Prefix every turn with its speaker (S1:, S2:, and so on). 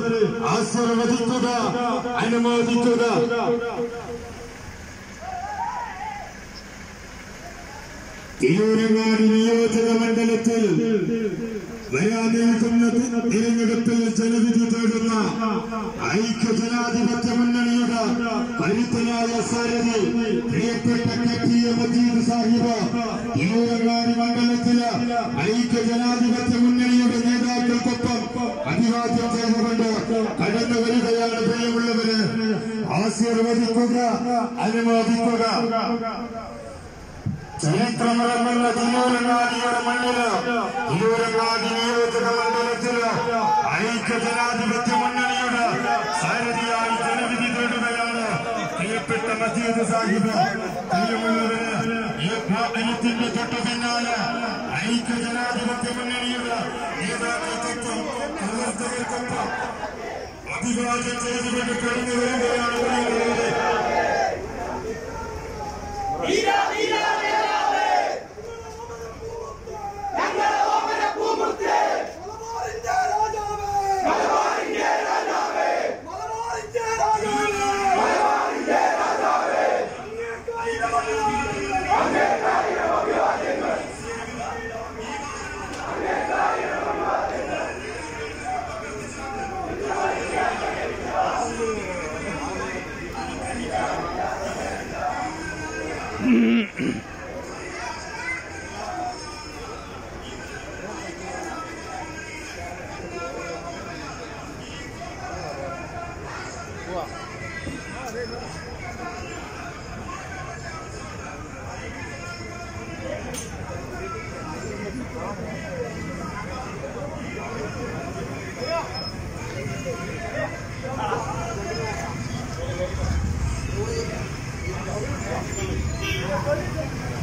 S1: ആശീർവദിക്കുക അനുമോദിക്കുക തിരൂരങ്ങാടി നിയോജക മണ്ഡലത്തിൽ വരാൻ നിൽക്കുന്ന തിരഞ്ഞെടുപ്പിൽ ജനവിധി തേടുന്ന ഐക്യ ജനാധിപത്യ മുന്നണിയുടെ കരുത്തനായ സാരഥി പ്രിയപ്പെട്ട കെട്ടിയ മജീദ് സാഹിബ് തിരൂരങ്ങാടി മണ്ഡലത്തില് ഐക്യ ജനാധിപത്യ മുന്നണിയുടെ നേതാക്കൾക്കൊപ്പം അഭിവാദ്യം ചെയ്തുകൊണ്ട് കടന്നു വരികയാണ് പ്രിയമുള്ളവര് ആശീർവദിക്കുക അനുമോദിക്കുക ചരിത്രമിറങ്ങുന്ന തിരൂരങ്ങാടിയുടെ മണ്ണില് തിരൂരങ്ങാടി നിയോജക മണ്ഡലത്തില് ഐക്യ ജനാധിപത്യ മുന്നണിയുടെ സാരഥിയായി ജനവിധി തേടുകയാണ് പ്രിയപ്പെട്ട മജീദ് സാഹിബ് പ്രിയമുള്ളവര് ഈ ജ്ഞാപനത്തിന്റെ തൊട്ടു പിന്നാലെ ഐക്യ ജനാധിപത്യ മുന്നണിയുടെ നേതാക്കൾക്കൊപ്പം പ്രവർത്തകർക്കൊപ്പം അഭിവാദ്യം ചെയ്തുകൊണ്ട് കടന്നു വരികയാണ് പ്രിയമുള്ളവരെ
S2: മലബാറിന്റെ രാജാവേ മലബാറിന്റെ രാജാവേ മലബാറിന്റെ രാജാവേ മലബാറിന്റെ രാജാവേ
S1: ും